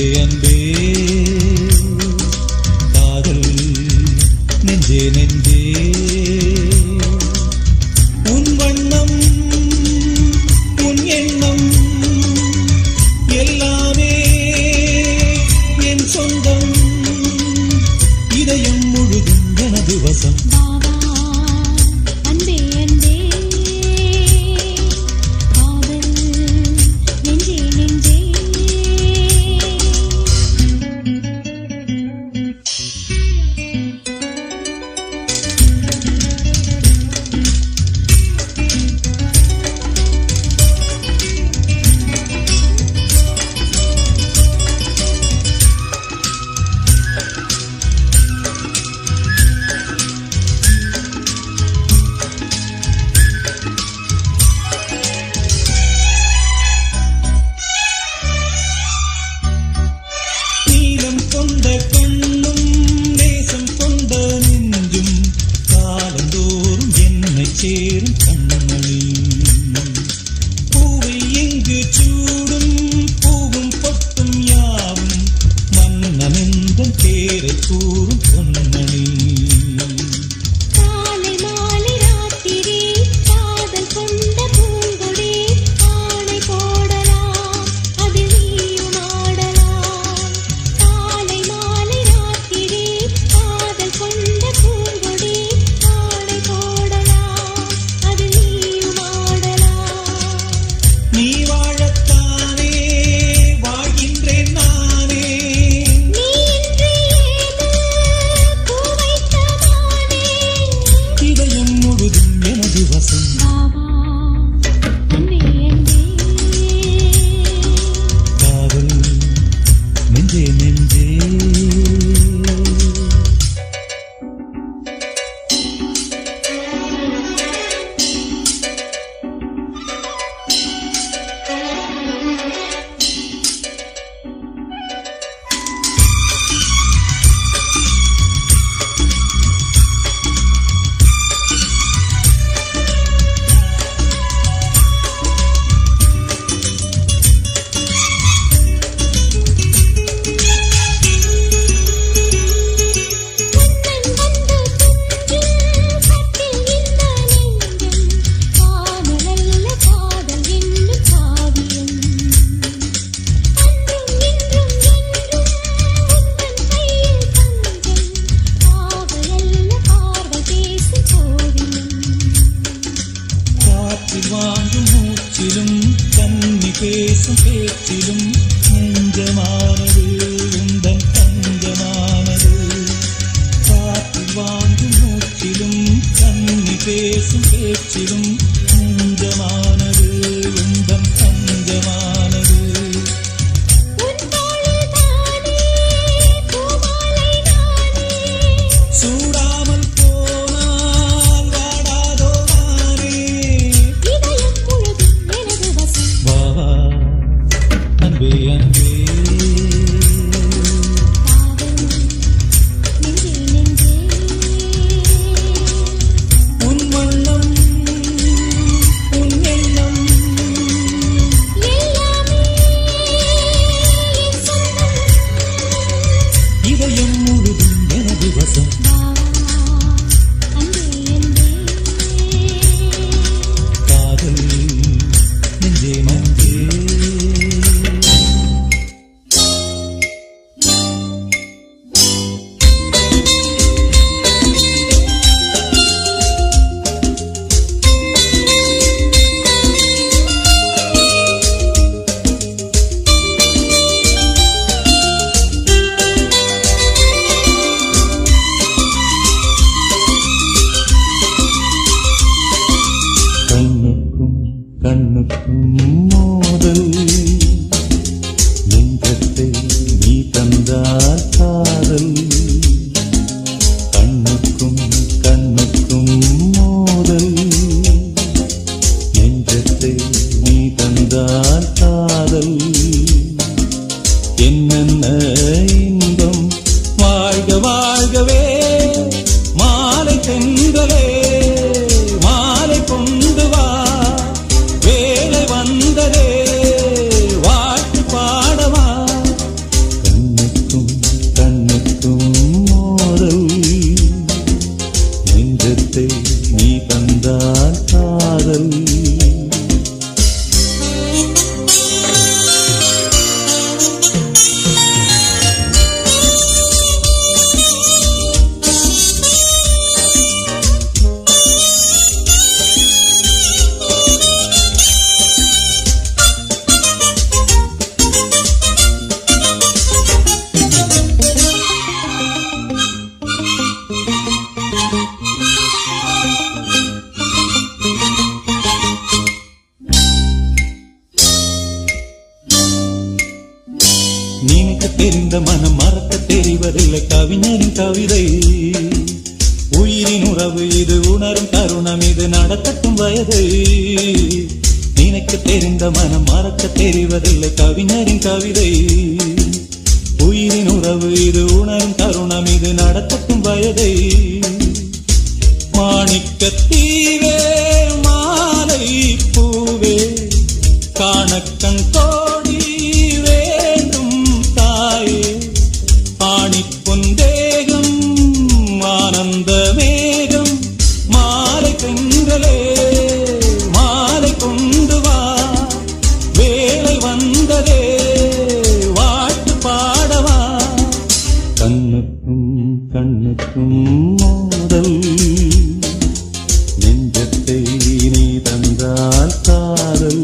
அன்பே அன்பே காதல் நெஞ்சே நெஞ்சே உன் வண்ணம் உன் எண்ணம் எல்லாமே என் சொந்தம் இதயம் முழுதும் எனது வசம் வாவா அன்பே அன்பே காதல் நெஞ்சே நெஞ்சே நீலம் கொண்ட கண்ணும் நேசம் கொண்ட நெஞ்சும் காலந்தோறும் என்னை சேரும் கண்மணி பூவை எங்கு சூடும் பூவும் பொட்டும் யாவும் மன்னனெந்தன் பேரை கூறும் பொன்மணி காலை மாலை ராத்திரி காதல் கொண்ட பூங்கொடி ஆணை போடலாம் அதில் நீயும் ஆடலாம் காலை மாலை ராத்திரி காதல் கொண்ட பூங்கொடி ஆணை போடலாம் அதில் நீயும் ஆடலாம் நீ வாழத்தானே வாழ்கின்றேன் நானே நீ இன்றி ஏது பூவைத்தமானே இதயம் முழுதும் எனது வசம் வாவா அன்பே அன்பே காதல் நெஞ்சே நெஞ்சே கண்ணன் வந்து துஞ்சும் கட்டில் இந்த நெஞ்சம் காதலல்ல காதல் என்னும் காவியம் அன்றும் இன்றும் என்றும் உந்தன் கையில் தஞ்சம் காவலல்ல பார்வை பேசும் கோவியம் காற்றில் வாங்கும் மூச்சிலும் கண்ணி பேசும் பேச்சிலும் நெஞ்சமானது உந்தன் தஞ்சமானது காற்றில் வாங்கும் மூச்சிலும் கண்ணி பேசும் பேச்சிலும் நெஞ்சமானது உந்தன் தஞ்சமானது உன் தோளில் தானே பூமாலை நானே சூடாமல் போனால் வாடாதோ நானே இதயம் முழுதும் எனது வசம் வா வா, அன்பே அன்பே காதல் நெஞ்சே நெஞ்சே உன் வண்ணம் உன் எண்ணம் எல்லாமே என் சொந்தம் இதயம் முழுதும் எனது வசம் வாவா அன்பே அன்பே காதல் நெஞ்சே நெஞ்சே கண்ணுக்கும் கண்ணுக்கும் மோதல் நெஞ்சத்தை நீ தந்தால் காதல் கண்ணுக்கும் கண்ணுக்கும் மோதல் நெஞ்சத்தை நீ தந்தால் காதல் என்னென்ன இன்பம் வாழ்க வாழ்கவே மாலை தென்றலே மாலை கொண்டு வா வேலை வந்ததே வாழ்த்து பாடவா நினைக்க தெரிந்த மனம் மறக்க தெரிவதில்லை கவிஞரின் கவிதை உயிரின் உறவு இது உணரும் தருணம் இது நடக்கட்டும் வயது நினைக்க தெரிந்த மனம் மறக்க தெரிவதில்லை கவிஞரின் கவிதை உயிரின் உறவு இது உணரும் தருணம் இது நடக்கட்டும் வயதை மாணிக்கத் தீவே மாலை பூவே காணக்கண் கோடி வேண்டும் தாயே ஆணிப்பொன் தேகம் ஆனந்த மேகம் மாலை பெண்களே மாலை கொண்டு வா வேலை வந்ததே வாழ்த்து பாடவா கண்ணுக்கும் கண்ணுக்கும் மோதல் நெஞ்சத்தை நீ தந்தால் காதல்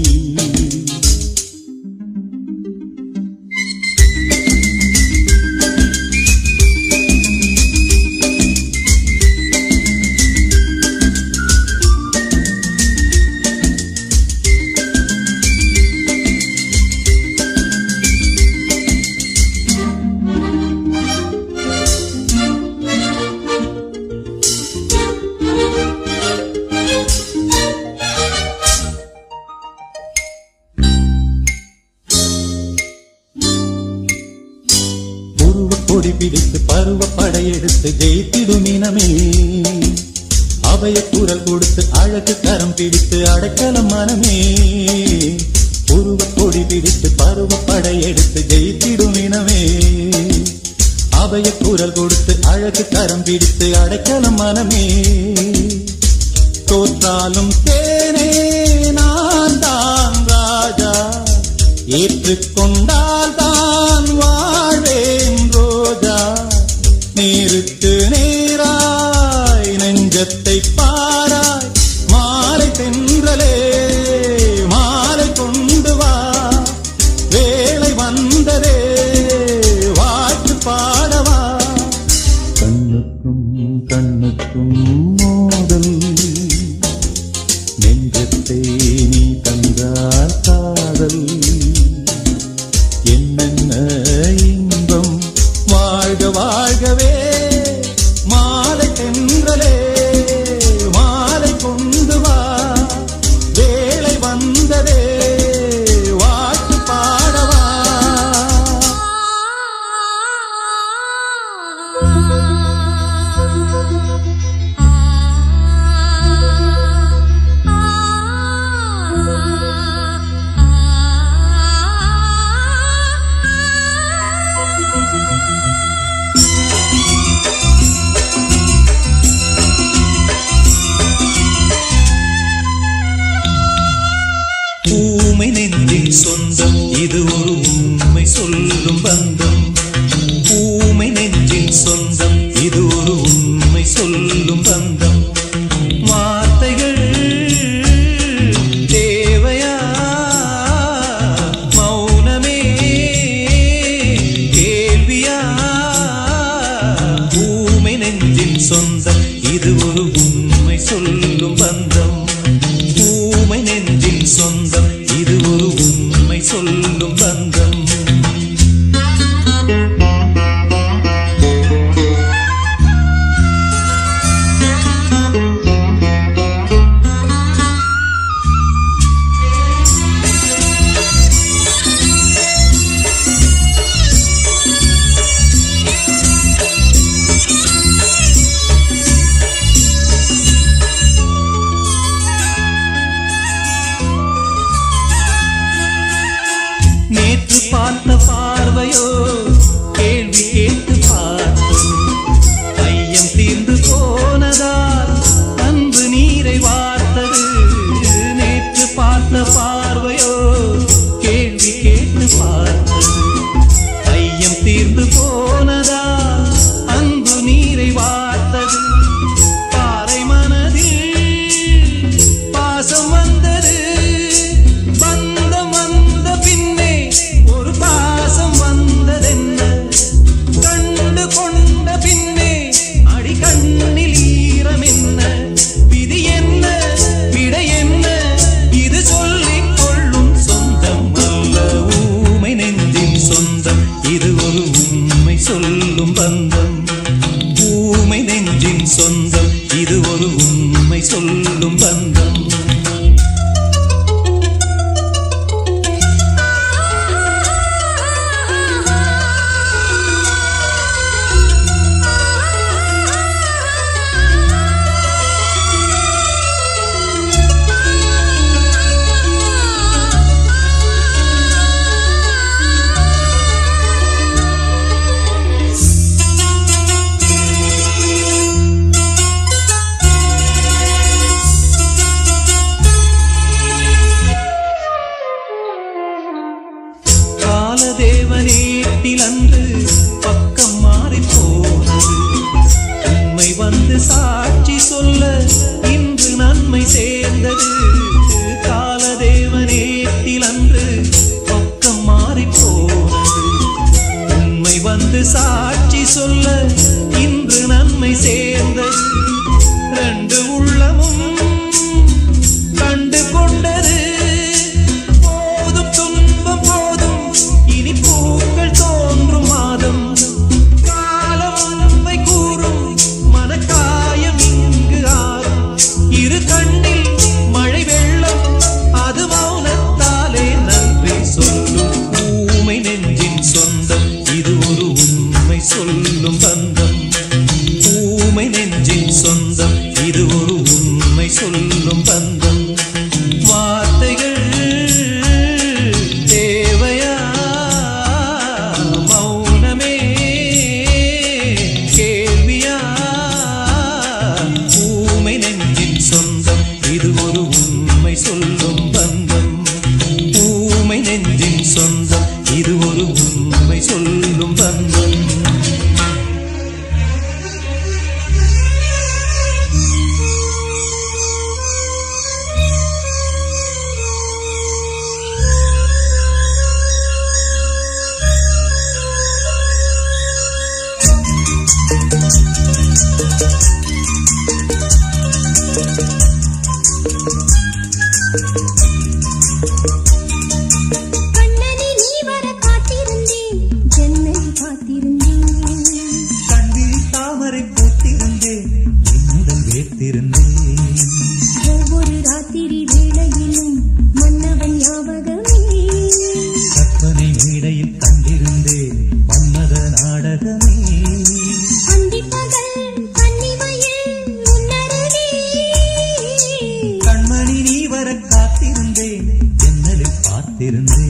உருவ கொடி பிடித்து பருவ படையெடுத்து ஜெயித்திடும் இனமே அபய குரல் கொடுத்து அழகு கரம் பிடித்து அடைக்கலம் மனமே உருவ கொடி பிடித்து பருவ படையெடுத்து ஜெயித்திடும் இனமே அபய குரல் கொடுத்து அழகு கரம் பிடித்து அடைக்கலம் மனமே தோற்றாலும் தேனே நான் தான் ராஜா ஏற்றுக்கொண்டால் தான் வாழ்வேன் ரோஜா நேருக்கு நேராய் நெஞ்சத்தை பாராய் மாலை தென்றலே மாலை கொண்டு வா வேலை வந்ததே வாழ்த்து பாடவா கண்ணுக்கும் கண்ணுக்கும் மோதல் நெஞ்சத்தை நீ தந்தால் காதல் என்னென்ன இன்பம் வாழ்க வாழ்கவே மாலை தென்றலே மாலை கொண்டு வா வேலை வந்ததே வாழ்த்து பாடவா ஊமை நெஞ்சின் சொந்தம் இது ஒரு உண்மை சொல்லும் பந்தம் ஊமை நெஞ்சின் சொந்தம் இது ஒரு உண்மை சொல்லும் பந்தம் வார்த்தைகள் தேவையா மௌனமே கேள்வியா ஊமை நெஞ்சின் சொந்தம் இது ஒரு உண்மை சொல்லும் பந்தம் ஊமை நெஞ்சின் சொந்தம் இது ஒரு உண்மை சொல்லும் பந்தம் வந்து சாட்சி சொல்ல இன்று நன்மை சேர்ந்தது ரெண்டு உள்ளமும் கண்டு கொண்டது போதும் துன்பம் போதும் இனி பூக்கள் தோன்றும் மாதம் காலம் உண்மை கூறும் மனக்காயம் இங்கு ஆறும் இரு கண்ணில் மழை வெள்ளம் அது மௌனத்தாலே நன்றி சொல்லும் ஊமை நெஞ்சின் சொந்தம் இது ஒரு உண்மை சொல்லும் பந்தம் ஊமை நெஞ்சின் சொந்தம் இது ஒரு உண்மை சொல்லும் பந்தம் வார்த்தைகள் தேவையா மௌனமே கேள்வியா ஊமை நெஞ்சின் சொந்தம் இது ஒரு உண்மை சொல்லும் பந்தம் ஊமை நெஞ்சின் சொந்தம் இது ஒரு உண்மை சொல்லும் பந்தம் கண்ணனி நீ வர காத்திருந்தேன் ஜன்னல் காத்திருந்தேன் கண்ணில் தாமரை பூத்திருந்தேன் என்னுடன் வேர்த்திருந்தேன் ஒவ்வொரு ராத்திரி வேளையிலும் மன்னவன் ஞாபகமே கற்பனை மேடையில் கண்டிருந்தேன் மன்மத நாடகமே அந்திப்பகல் கன்னிமையில் உன்னருகே கண்மணி நீ வர காத்திருந்தேன் ஜன்னலில் பார்த்திருந்தேன்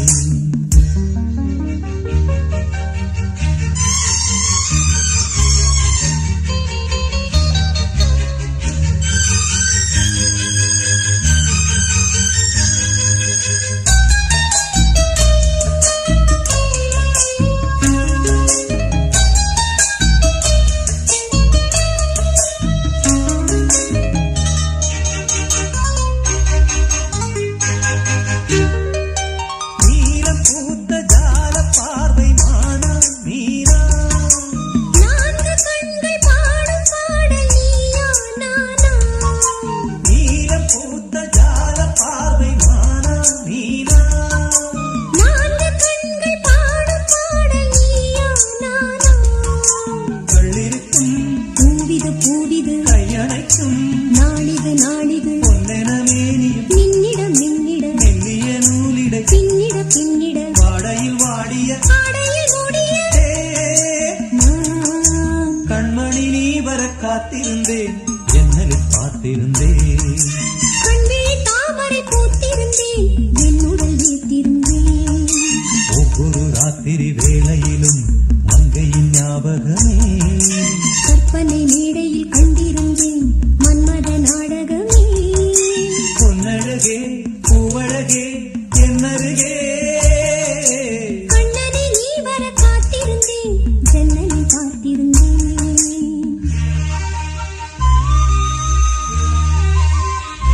நீலம் பூத்த ஜால பார்வை மானா மீனா நான்கு கண்கள் பாடும் பாடல் நீயா நானா நீலம் பூத்த ஜால பார்வை மானா மீனா நான்கு கண்கள் பாடும் பாடல் நீயா நானா கள்ளிருக்கும் பூவிது பூவிது கையணைக்கும் நாளிது நாளிது பொன்னென மேனியும் மின்னிட மின்னிட மெல்லிய நூலிடை பின்னிட பின்னிட வாடையில் வாடிய ஆடையில் மூடிய தே. நான் கண்மணி நீ வர காத்திருந்தேன் ஜன்னலில் பார்த்திருந்தேன் கண்விழி தாமரை பூத்திருந்தேன் என்னுடன் வீத்திருந்தேன் ஒவ்வொரு ராத்திரி வேளையிலும் மங்கையின் ஞாபகமே கற்பனை மேடையில் கண்டிருந்தேன் மன்மத நாடகமே பொன்னழகே பூவழகே என்னருகே கண்ணனை நீ வர காத்திருந்தேன் ஜன்னலில் பார்த்திருந்தேன்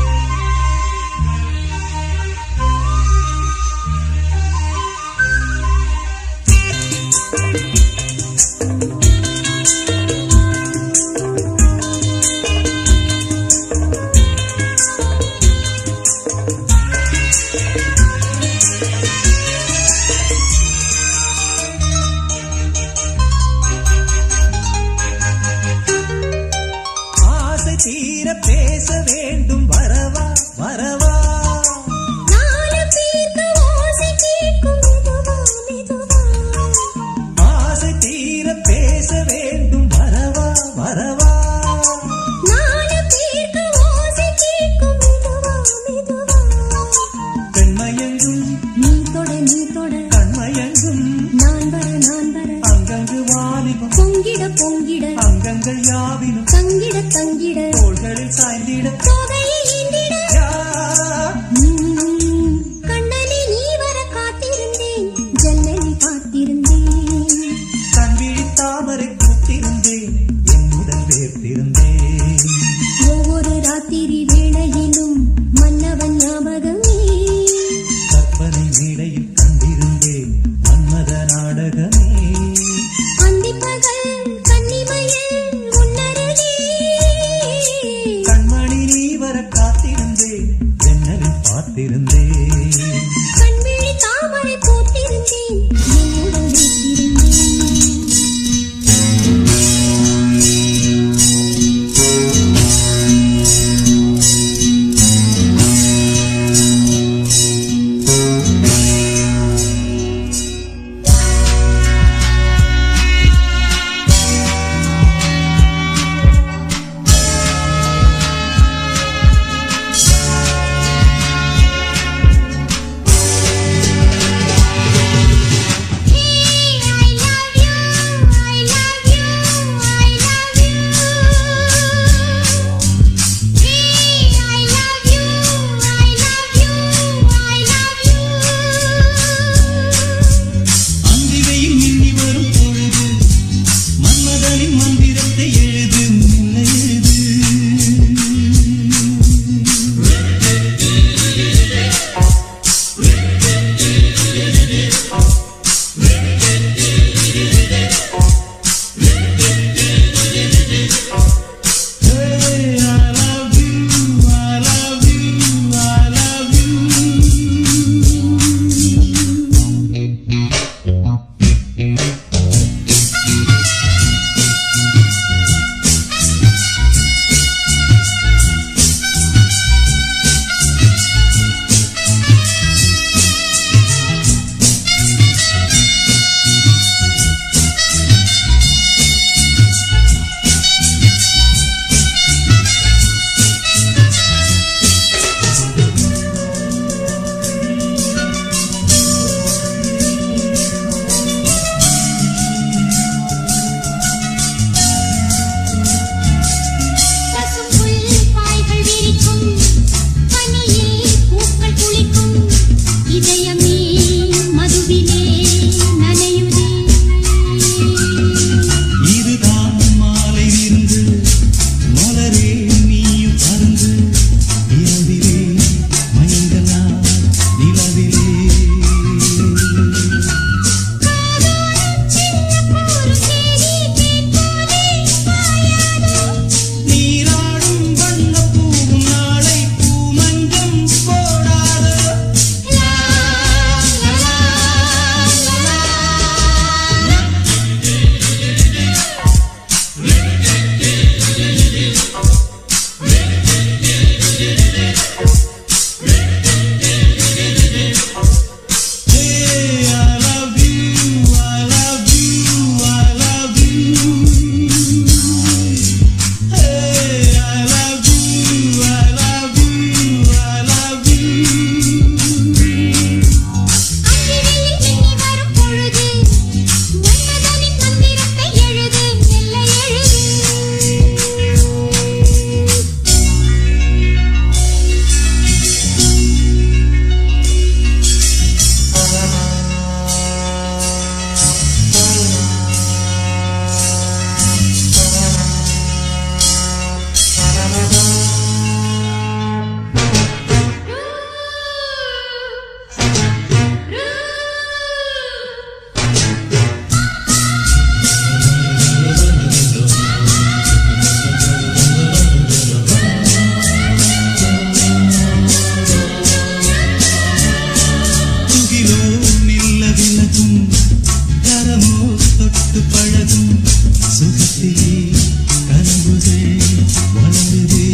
தொட்டு பழகும் சுகத்திலே கலங்குதே வளருதே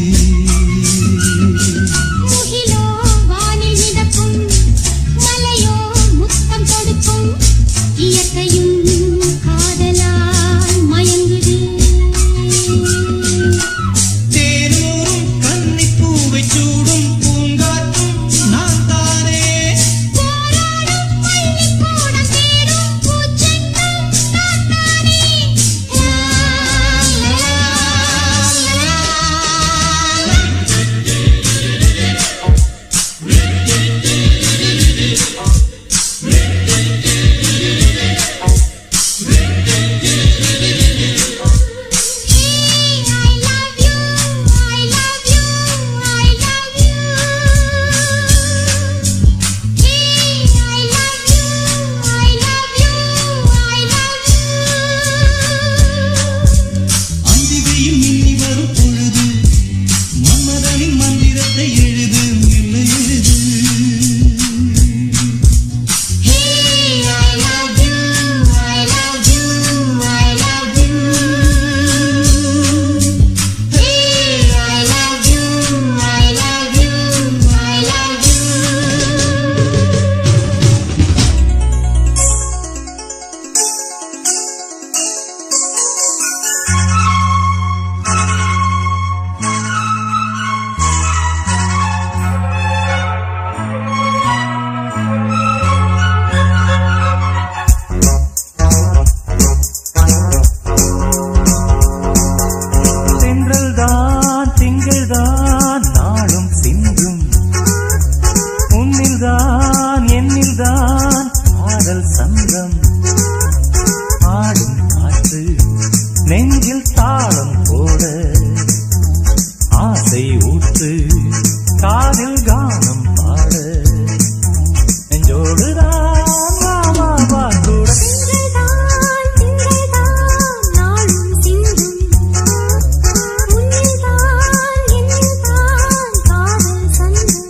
முகிலோ வானில் மிதக்கும் மலையோ முத்தம் கொடுக்கும் இயற்கையும் காதலால் மயங்குது தேனூரும் கன்னிப்பூவை சூடும் பூங்காற்றும் நான் தானே போராடும் பள்ளிக்கூடம் தேடும் பூச்செண்டும் நான் தானே. லா, லா, லா, லா. Hey, I love you, I love you, I love you. Hey, I love you, I love you, I love you. அந்திகையில் மின்னி வரும் பொழுது மன்மதனின் மந்திரத்தை எழுது மெல்ல எழுது Hey, I love you, I love you, I love you. Hey, I love you, I love you, I love you. தென்றல் தான் திங்கள் தான் நாளும் சிந்தும் உன்னில் தான் என்னில் தான் காதல் சங்கம் ஆடும் காற்று நெஞ்சில் தாளம் போட ஆசை ஊற்று காதில் கானம் பாட நெஞ்சோடுதான் வா வா வா கூட திங்கள்தான் திங்கள்தான் நாளும் சிந்தும் உன்னில்தான் என்னில்தான் காதல் சங்கம்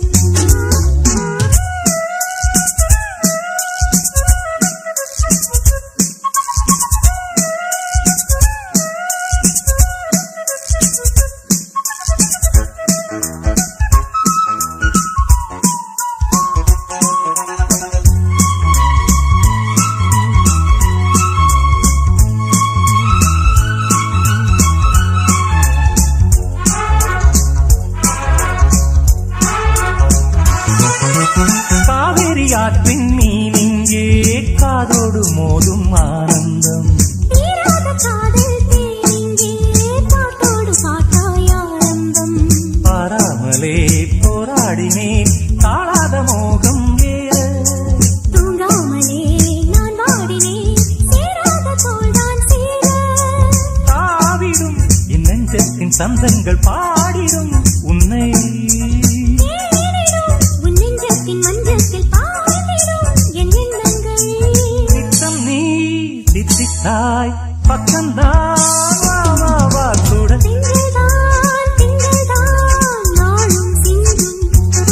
காவிரி ஆற்றின் மீன் இங்கே காதோடு மோதும் ஆனந்தம் தீராத காதல் தேனிங்கே பாட்டோடு பாட்டாய் ஆனந்தம் பாராமலே போராடினேன் தாழாத மோகம் ஏற தூங்காமலே நான் வாடினேன் சேராத தோள்தான் சேர தாவிடும் என் நெஞ்சத்தின் சந்தங்கள் பாடிடும் உன்னை தேனிடும் உன் நெஞ்சத்தின் மஞ்சத்தில் பாய்ந்திடும் என் எண்ணங்கள் நித்தம் நீ தித்தித்தாய் பக்கம்தான் வா வா வா கூட திங்கள்தான் திங்கள்தான் நாளும் சிந்தும்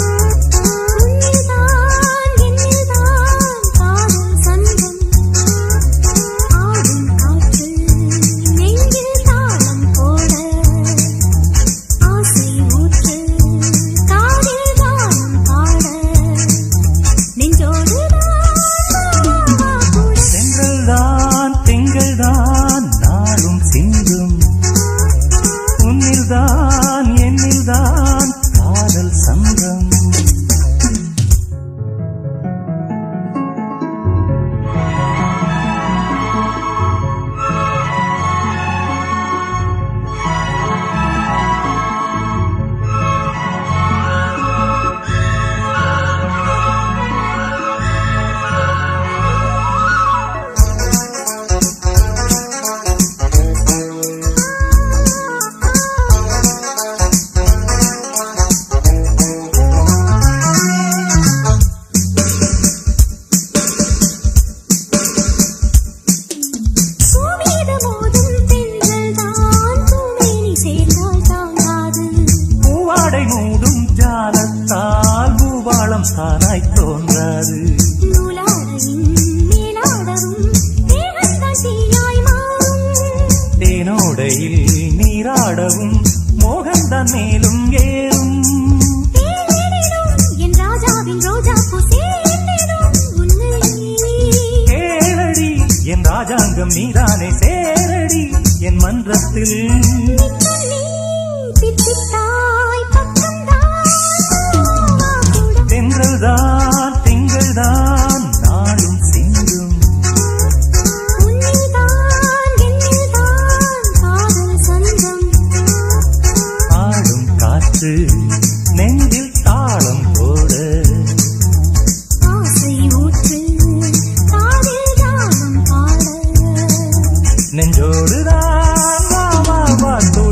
உன்னில்தான் என்னில்தான் காதல் சங்கம் ஆடும் காற்று நெஞ்சில் தாளம் போட ஆசை ஊற்று காதில் கானம் பாட நெஞ்சோடு கூட செங்கல் தான் திங்கள் தான் நாளும் சிந்தும் உன்னில் தான் என்னில் தான் காதல் சங்கம் பூமீது மோதும் பெண்கள்தான் பூமேனி சேர்ந்தால் தாங்காது. பூவாடை மூடும் ஜாலத்தால் பூவாளம் தானாய் தோன்றாது நூலாடையும் மேலாடவும் தேகந்தான் தீயாய் மாறாது. தங்கம் நீதானே சேரடி என் மன்றத்தில் நித்தனே தித்தித்தாய் பக்கம்தான் கூட தென்றல் தான் திங்கள் தான் நாளும் சிந்தும் உன்னில்தான் என்னில்தான் காதல் சொந்தம் ஆடும் காற்று நெஞ்சில் தாளம் போட ஆசை ஊற்று காதில் ராகம் பாட நெஞ்சோடுதான் வா, வா, வா,